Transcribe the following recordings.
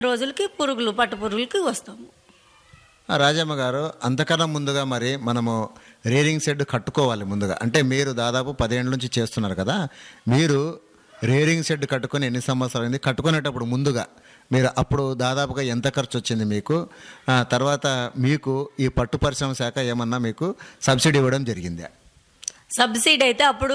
రోజులకి పురుగులు పట్టు పురుగులకి వస్తాము ఆ, రాజమ్మ గారు అంతకన్నా ముందుగా మరి మనము రేరింగ్ షెడ్ కట్టుకోవాలి ముందుగా అంటే మీరు దాదాపు పదేళ్ళ నుంచి చేస్తున్నారు కదా మీరు రేరింగ్ షెడ్ కట్టుకొని ఎన్ని సంవత్సరాలు అయింది కట్టుకునేటప్పుడు ముందుగా మీరు అప్పుడు దాదాపుగా ఎంత ఖర్చు వచ్చింది మీకు ఆ, తర్వాత మీకు ఈ పట్టు పరిశ్రమ శాఖ ఏమన్నా మీకు సబ్సిడీ ఇవ్వడం జరిగిందా సబ్సిడీ అయితే అప్పుడు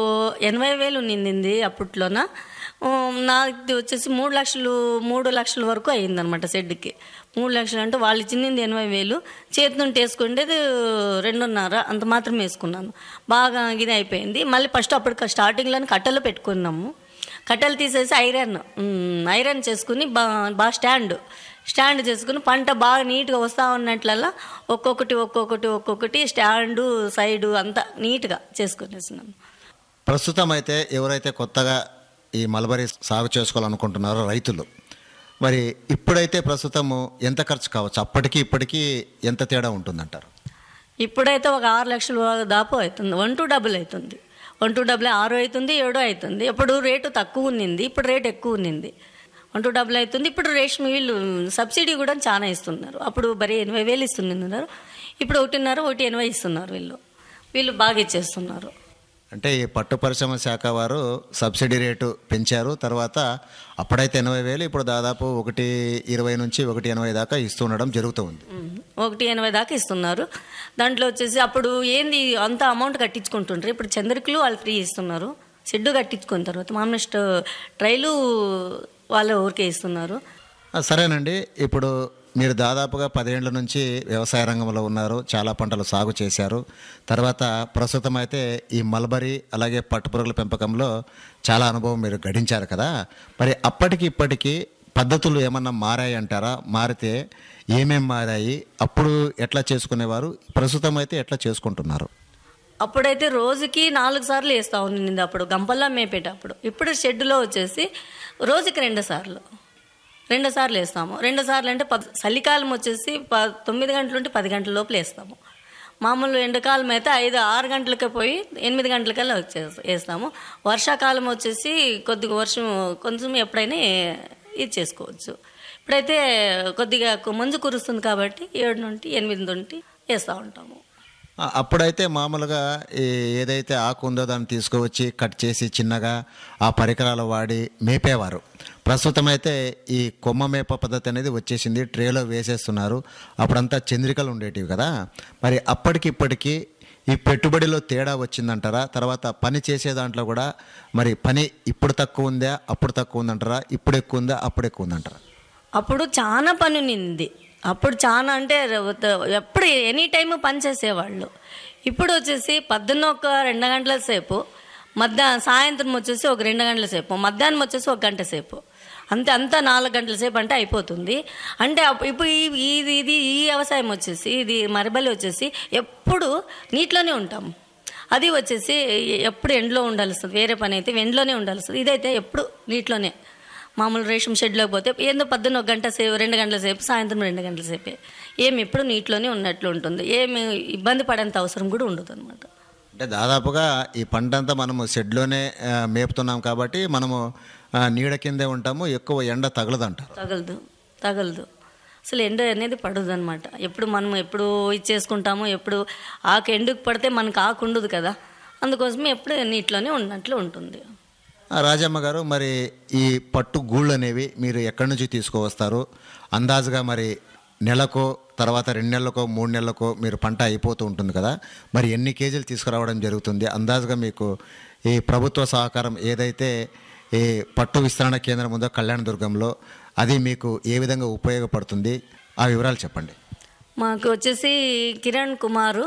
ఎనభై వేలు నిండింది అప్పట్లోన ఉమ్, నాది వచ్చేసి మూడు లక్షలు మూడు లక్షల వరకు అయిందనమాట షెడ్కి మూడు లక్షలు అంటే వాళ్ళు ఇచ్చింది ఎనభై వేలు చేతి నుండి వేసుకుండేది రెండున్నర అంత మాత్రం వేసుకున్నాను బాగా ఇది అయిపోయింది మళ్ళీ ఫస్ట్ అప్పుడు స్టార్టింగ్లోనే కట్టెలు పెట్టుకున్నాము కట్టెలు తీసేసి ఐరన్ ఉమ్, ఐరన్ చేసుకుని బా బాగా స్టాండ్ స్టాండ్ చేసుకుని పంట బాగా నీట్గా వస్తూ ఉన్నట్లల్లా ఒక్కొక్కటి ఒక్కొక్కటి ఒక్కొక్కటి స్టాండు సైడు అంతా నీట్గా చేసుకునేసినాను ప్రస్తుతం అయితే ఎవరైతే కొత్తగా ఈ మల్బరీ సాగు చేసుకోవాలనుకుంటున్నారో రైతులు మరి ఇప్పుడైతే ప్రస్తుతము ఎంత ఖర్చు కావచ్చు అప్పటికి ఇప్పటికీ ఎంత తేడా ఉంటుందంటారు ఇప్పుడైతే ఒక ఆరు లక్షలు దాపు అవుతుంది వన్ టూ డబుల్ అవుతుంది వన్ టూ డబుల్ ఆరు అవుతుంది ఏడు అవుతుంది ఇప్పుడు రేటు తక్కువ ఉన్నింది ఇప్పుడు రేటు ఎక్కువ ఉన్నింది వన్ టూ డబుల్ అవుతుంది ఇప్పుడు రేషన్ వీళ్ళు సబ్సిడీ కూడా చాలా ఇస్తున్నారు అప్పుడు బరీ ఎనభై వేలు ఇస్తున్నారు ఇప్పుడు ఒకటిన్నర ఒకటి ఎనభై ఇస్తున్నారు వీళ్ళు వీళ్ళు బాగా ఇచ్చేస్తున్నారు అంటే ఈ పట్టు పరిశ్రమ శాఖ వారు సబ్సిడీ రేటు పెంచారు తర్వాత అప్పుడైతే ఎనభై వేలు ఇప్పుడు దాదాపు ఒకటి ఇరవై నుంచి ఒకటి ఎనభై దాకా ఇస్తుండడం జరుగుతుంది ఉమ్, ఒకటి ఎనభై దాకా ఇస్తున్నారు దాంట్లో వచ్చేసి అప్పుడు ఏంది అంత అమౌంట్ కట్టించుకుంటుంటారు ఇప్పుడు చంద్రికలు వాళ్ళు ఫ్రీ ఇస్తున్నారు షెడ్డు కట్టించుకున్న తర్వాత మామూలు స్ట- ట్రైలు వాళ్ళు ఊరికే ఇస్తున్నారు ఆ, సరేనండి ఇప్పుడు మీరు దాదాపుగా పదేళ్ల నుంచి వ్యవసాయ రంగంలో ఉన్నారు చాలా పంటలు సాగు చేశారు తర్వాత ప్రస్తుతం అయితే ఈ మల్బరీ అలాగే పట్టుపురుగుల పెంపకంలో చాలా అనుభవం మీరు గడించారు కదా మరి అప్పటికి ఇప్పటికీ పద్ధతులు ఏమన్నా మారాయి అంటారా మారితే ఏమేం మారాయి అప్పుడు ఎట్లా చేసుకునేవారు ప్రస్తుతం అయితే ఎట్లా చేసుకుంటున్నారు అప్పుడైతే రోజుకి నాలుగు సార్లు వేస్తూ ఉన్నింది అప్పుడు గంపల్లా మేపేటప్పుడు ఇప్పుడు షెడ్డులో వచ్చేసి రోజుకి రెండు సార్లు రెండు సార్లు వేస్తాము రెండు సార్లు అంటే పద్ చలికాలం వచ్చేసి ప తొమ్మిది గంటల నుండి పది గంటల లోపల వేస్తాము మామూలు ఎండాకాలం అయితే ఐదు ఆరు గంటలకే పోయి ఎనిమిది గంటలకల్లా వచ్చే వేస్తాము వర్షాకాలం వచ్చేసి కొద్దిగా వర్షం కొంచెం ఎప్పుడైనా ఇది చేసుకోవచ్చు ఇప్పుడైతే కొద్దిగా మంచు కురుస్తుంది కాబట్టి ఏడు నుండి ఎనిమిది నుండి వేస్తూ ఉంటాము ఆ, అప్పుడైతే మామూలుగా ఈ ఏదైతే ఆకు ఉందో దాన్ని తీసుకువచ్చి కట్ చేసి చిన్నగా ఆ పరికరాలు వాడి మేపేవారు ప్రస్తుతం అయితే ఈ కొమ్మ మేప పద్ధతి అనేది వచ్చేసింది ట్రేలో వేసేస్తున్నారు అప్పుడంతా చంద్రికలు ఉండేటివి కదా మరి అప్పటికి ఇప్పటికీ ఈ పెట్టుబడిలో తేడా వచ్చిందంటారా తర్వాత పని చేసే దాంట్లో కూడా మరి పని ఇప్పుడు తక్కువ ఉందా అప్పుడు తక్కువ ఉందంటారా ఇప్పుడు ఎక్కువ ఉందా అప్పుడు ఎక్కువ ఉందంటారా అప్పుడు చాలా పని ఉన్నింది అప్పుడు చాలా అంటే ఎప్పుడు ఎనీ టైం పని చేసేవాళ్ళు ఇప్పుడు వచ్చేసి పొద్దున్న ఒక రెండు గంటల సేపు మధ్యాహ్నం సాయంత్రం వచ్చేసి ఒక రెండు గంటల సేపు మధ్యాహ్నం వచ్చేసి ఒక గంట సేపు అంతే అంతా నాలుగు గంటల సేపు అంటే అయిపోతుంది అంటే అప్- ఇప్పుడు ఈ ఇది ఇది ఈ వ్యవసాయం వచ్చేసి ఇది మరబలి వచ్చేసి ఎప్పుడు నీటిలోనే ఉంటాం అది వచ్చేసి ఎప్పుడు ఎండలో ఉండాల్సింది వేరే పని అయితే ఎండలోనే ఉండాల్సింది ఇదైతే ఎప్పుడు నీటిలోనే మామూలు రేషం షెడ్లోకి పోతే ఏందో పొద్దున్న ఒక గంట సేపు రెండు గంటల సేపు సాయంత్రం రెండు గంటల సేపే ఏమి ఎప్పుడు నీటిలోనే ఉన్నట్లు ఉంటుంది ఏమి ఇబ్బంది పడేంత అవసరం కూడా ఉండదు అనమాట అంటే దాదాపుగా ఈ పంట అంతా మనము షెడ్లోనే ఆ, మేపుతున్నాం కాబట్టి మనము ఆ, నీడ కిందే ఉంటాము ఎక్కువ ఎండ తగలదంటారు తగలదు తగలదు అసలు ఎండ అనేది పడదు అనమాట ఎప్పుడు మనం ఎప్పుడు ఇచ్చేసుకుంటామో ఎప్పుడు ఆకు ఎండుకు పడితే మనకు ఆకు ఉండదు కదా అందుకోసమే ఎప్పుడు నీటిలోనే ఉన్నట్లు ఉంటుంది ఆ, రాజమ్మ గారు మరి ఈ పట్టు గూళ్ళు అనేవి మీరు ఎక్కడి నుంచి తీసుకువస్తారు అందాజుగా మరి నెలకో తర్వాత రెండు నెలలకో మూడు నెలలకో మీరు పంట అయిపోతూ ఉంటుంది కదా మరి ఎన్ని కేజీలు తీసుకురావడం జరుగుతుంది అందాజుగా మీకు ఈ ప్రభుత్వ సహకారం ఏదైతే ఈ పట్టు విస్తరణ కేంద్రం ఉందో కళ్యాణదుర్గంలో అది మీకు ఏ విధంగా ఉపయోగపడుతుంది ఆ వివరాలు చెప్పండి మాకు వచ్చేసి కిరణ్ కుమారు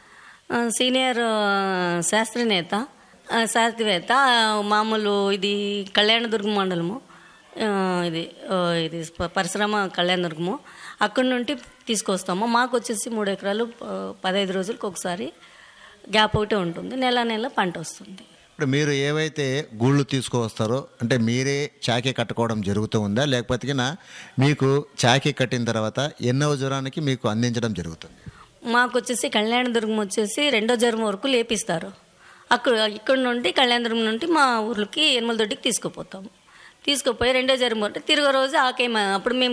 ఆ, సీనియర్ ఆ, శాస్త్రనేత ఆ, శాస్త్రవేత్త ఆ, మామూలు ఇది కళ్యాణదుర్గం మండలము ఆ, ఇది ఆ, ఇది ప- పరిశ్రమ కళ్యాణదుర్గము అక్కడి నుండి తీసుకొస్తాము మాకు వచ్చేసి మూడు ఎకరాలు ఆ, పదహైదు రోజులకు ఒకసారి గ్యాప్ ఒకటే ఉంటుంది నెల నెల పంట వస్తుంది ఇప్పుడు మీరు ఏవైతే గూళ్ళు తీసుకువస్తారో అంటే మీరే చాకీ కట్టుకోవడం జరుగుతూ ఉందా లేకపోతే గిన మీకు చాకీ కట్టిన తర్వాత ఎన్నో జ్వరానికి మీకు అందించడం జరుగుతుంది మాకు వచ్చేసి కళ్యాణదుర్గం వచ్చేసి రెండో జరం వరకు లేపిస్తారు అక్కడ ఇక్కడ నుండి కళ్యాణదుర్గం నుండి మా ఊర్లకి ఎనిమల దొడ్డికి తీసుకుపోతాము తీసుకుపోయి రెండో జరుము తిరుగు రోజు ఆకేమ అప్పుడు మేము